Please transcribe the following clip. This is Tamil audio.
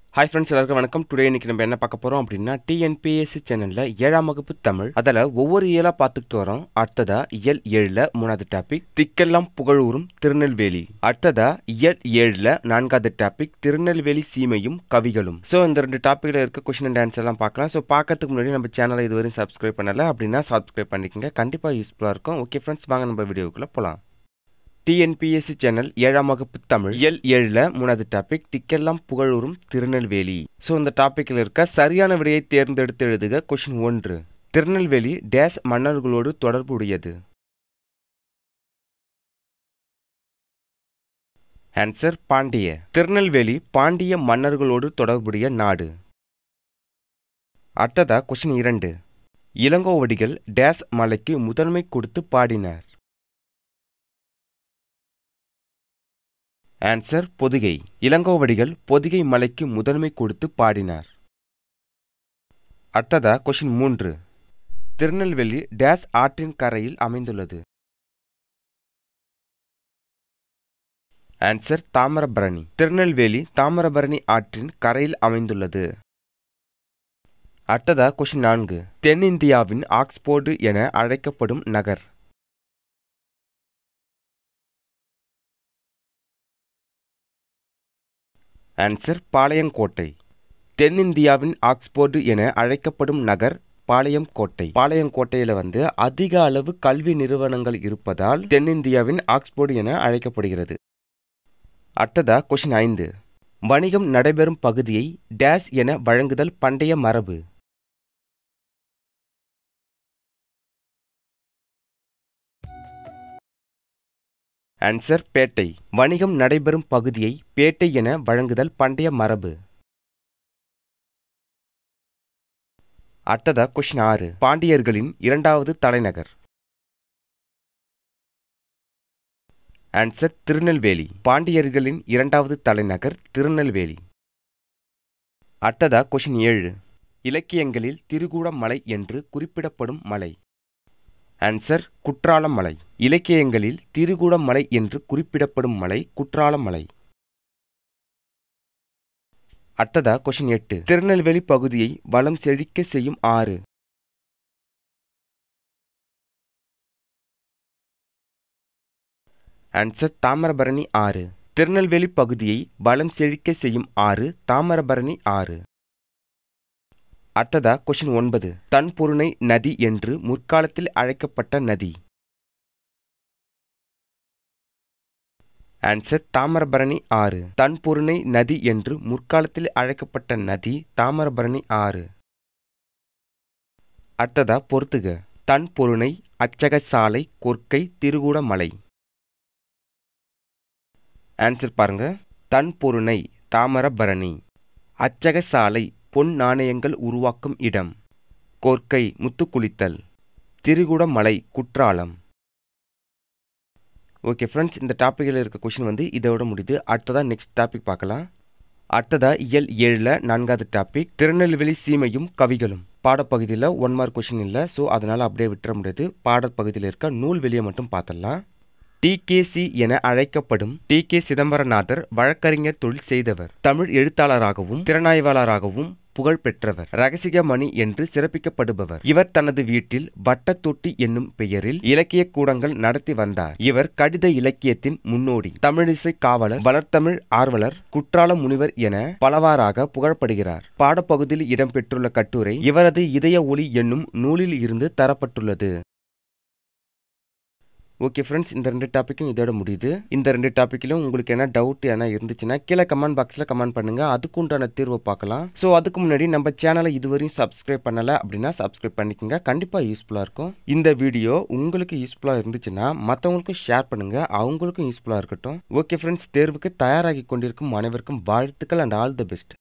ஹாய் ஃப்ரெண்ட்ஸ் எல்லாருக்கும் வணக்கம் டுடே இன்னைக்கு நம்ம என்ன பார்க்க போறோம் அப்படின்னா டிஎன்பிஎஸ்சி சேனல்ல ஏழாம் வகுப்பு தமிழ் அதில் ஒவ்வொரு இயலா பார்த்துக்கிட்டு வரோம் அடுத்ததா இயல் ஏழுல மூணாவது டாபிக் திக்கெல்லாம் புகழூரும் திருநெல்வேலி அடுத்ததா இயல் ஏழுல நான்காவது டாபிக் திருநெல்வேலி சீமையும் கவிகளும் ஸோ இந்த ரெண்டு டாப்பிக்ல இருக்க கொஸ்டின் அண்ட் ஆன்சர் எல்லாம் பார்க்கலாம் ஸோ பார்க்கறதுக்கு முன்னாடி நம்ம சேனலை இதுவரையும் சப்ஸ்கிரைப் பண்ணல அப்படின்னா சப்ஸ்கிரைப் பண்ணிக்கங்க கண்டிப்பாக யூஸ்ஃபுல்லாக இருக்கும் ஓகே ஃப்ரெண்ட்ஸ் வாங்க நம்ம வீடியோக்குள்ள போகலாம் டிஎன்பிஎஸ்சி சேனல் ஏழாம் வகுப்பு தமிழ் இயல் ஏழில் மூணாவது டாபிக் திக்கெல்லாம் புகழூரும் திருநெல்வேலி ஸோ இந்த டாப்பிக்கில் இருக்க சரியான விடையை தேர்ந்தெடுத்து எழுதுக கொஷின் ஒன்று திருநெல்வேலி டேஸ் மன்னர்களோடு தொடர்புடையது ஆன்சர் பாண்டிய திருநெல்வேலி பாண்டிய மன்னர்களோடு தொடர்புடைய நாடு அடுத்ததா கொஷின் இரண்டு இளங்கோவடிகள் டேஸ் மலைக்கு முதன்மை கொடுத்து பாடினார் ஆன்சர் பொதிகை இளங்கோவடிகள் பொதிகை மலைக்கு முதன்மை கொடுத்து பாடினார் அடுத்ததா கொஷின் மூன்று திருநெல்வேலி டேஸ் ஆற்றின் கரையில் அமைந்துள்ளது ஆன்சர் தாமிரபரணி திருநெல்வேலி தாமிரபரணி ஆற்றின் கரையில் அமைந்துள்ளது அடுத்ததா கொஷின் நான்கு தென்னிந்தியாவின் ஆக்ஸ்போர்டு என அழைக்கப்படும் நகர் ஆன்சர் பாளையங்கோட்டை தென்னிந்தியாவின் ஆக்ஸ்போர்டு என அழைக்கப்படும் நகர் பாளையங்கோட்டை பாளையங்கோட்டையில வந்து அதிக அளவு கல்வி நிறுவனங்கள் இருப்பதால் தென்னிந்தியாவின் ஆக்ஸ்போர்டு என அழைக்கப்படுகிறது அடுத்ததா கொஷின் ஐந்து வணிகம் நடைபெறும் பகுதியை டேஸ் என வழங்குதல் பண்டைய மரபு ஆன்சர் பேட்டை வணிகம் நடைபெறும் பகுதியை பேட்டை என வழங்குதல் பண்டைய மரபு அடுத்ததா கொஷின் ஆறு பாண்டியர்களின் இரண்டாவது தலைநகர் ஆன்சர் திருநெல்வேலி பாண்டியர்களின் இரண்டாவது தலைநகர் திருநெல்வேலி அடுத்ததா கொஷின் ஏழு இலக்கியங்களில் திருகூடமலை என்று குறிப்பிடப்படும் மலை ஆன்சர் குற்றாலம் மலை இலக்கியங்களில் திருகூடமலை என்று குறிப்பிடப்படும் மலை குற்றாலம் மலை அடுத்ததா கொஷின் எட்டு திருநெல்வேலி பகுதியை வளம் செழிக்க செய்யும் ஆறு ஆன்சர் தாமிரபரணி ஆறு திருநெல்வேலி பகுதியை வளம் செழிக்க செய்யும் ஆறு தாமிரபரணி ஆறு அடுத்ததா கொஷின் ஒன்பது தன்பொருணை நதி என்று முற்காலத்தில் அழைக்கப்பட்ட நதி ஆன்சர் தாமிரபரணி ஆறு தன்பொருணை நதி என்று முற்காலத்தில் அழைக்கப்பட்ட நதி தாமிரபரணி ஆறு அடுத்ததா பொறுத்துக தன்பொருணை அச்சகசாலை கொற்கை திருகூடமலை ஆன்சர் பாருங்க தன்பொருணை தாமிரபரணி அச்சகசாலை பொன் நாணயங்கள் உருவாக்கும் இடம் கோர்க்கை முத்துக்குளித்தல் திருகுடமலை குற்றாலம் ஓகே ஃப்ரெண்ட்ஸ் இந்த டாப்பிக்கில் இருக்க கொஷின் வந்து இதோட முடியுது அடுத்ததாக நெக்ஸ்ட் டாபிக் பார்க்கலாம் அடுத்ததா இயல் ஏழில் நான்காவது டாபிக் திருநெல்வேலி சீமையும் கவிகளும் பாடப்பகுதியில் ஒன் மார்க் கொஷின் இல்லை ஸோ அதனால் அப்படியே விட்டுற முடியாது பாடப்பகுதியில் இருக்க நூல் வெளியே மட்டும் பார்த்துடலாம் டிகேசி என அழைக்கப்படும் டி கே சிதம்பரநாதர் வழக்கறிஞர் தொழில் செய்தவர் தமிழ் எழுத்தாளராகவும் திறனாய்வாளராகவும் புகழ் பெற்றவர் ரகசியமணி என்று சிறப்பிக்கப்படுபவர் இவர் தனது வீட்டில் வட்டத்தொட்டி என்னும் பெயரில் இலக்கிய கூடங்கள் நடத்தி வந்தார் இவர் கடித இலக்கியத்தின் முன்னோடி தமிழிசை காவலர் வளர்த்தமிழ் ஆர்வலர் குற்றால முனிவர் என பலவாறாக புகழப்படுகிறார் பாடப்பகுதியில் இடம்பெற்றுள்ள கட்டுரை இவரது இதய ஒளி என்னும் நூலில் இருந்து தரப்பட்டுள்ளது ஓகே ஃப்ரெண்ட்ஸ் இந்த ரெண்டு டாப்பிக்கும் இதோட முடியுது இந்த ரெண்டு டாப்பிக்கிலும் உங்களுக்கு என்ன டவுட் என்ன இருந்துச்சுன்னா கீழே கமெண்ட் பாக்ஸில் கமெண்ட் பண்ணுங்க அதுக்கு உண்டான தீர்வை பார்க்கலாம் ஸோ அதுக்கு முன்னாடி நம்ம சேனலை இதுவரையும் சப்ஸ்கிரைப் பண்ணலை அப்படின்னா சப்ஸ்கிரைப் பண்ணிக்கோங்க கண்டிப்பாக யூஸ்ஃபுல்லாக இருக்கும் இந்த வீடியோ உங்களுக்கு யூஸ்ஃபுல்லாக இருந்துச்சுன்னா மற்றவங்களுக்கும் ஷேர் பண்ணுங்க அவங்களுக்கும் யூஸ்ஃபுல்லாக இருக்கட்டும் ஓகே ஃப்ரெண்ட்ஸ் தேர்வுக்கு தயாராகி கொண்டிருக்கும் அனைவருக்கும் வாழ்த்துக்கள் அண்ட் ஆல் தி பெஸ்ட்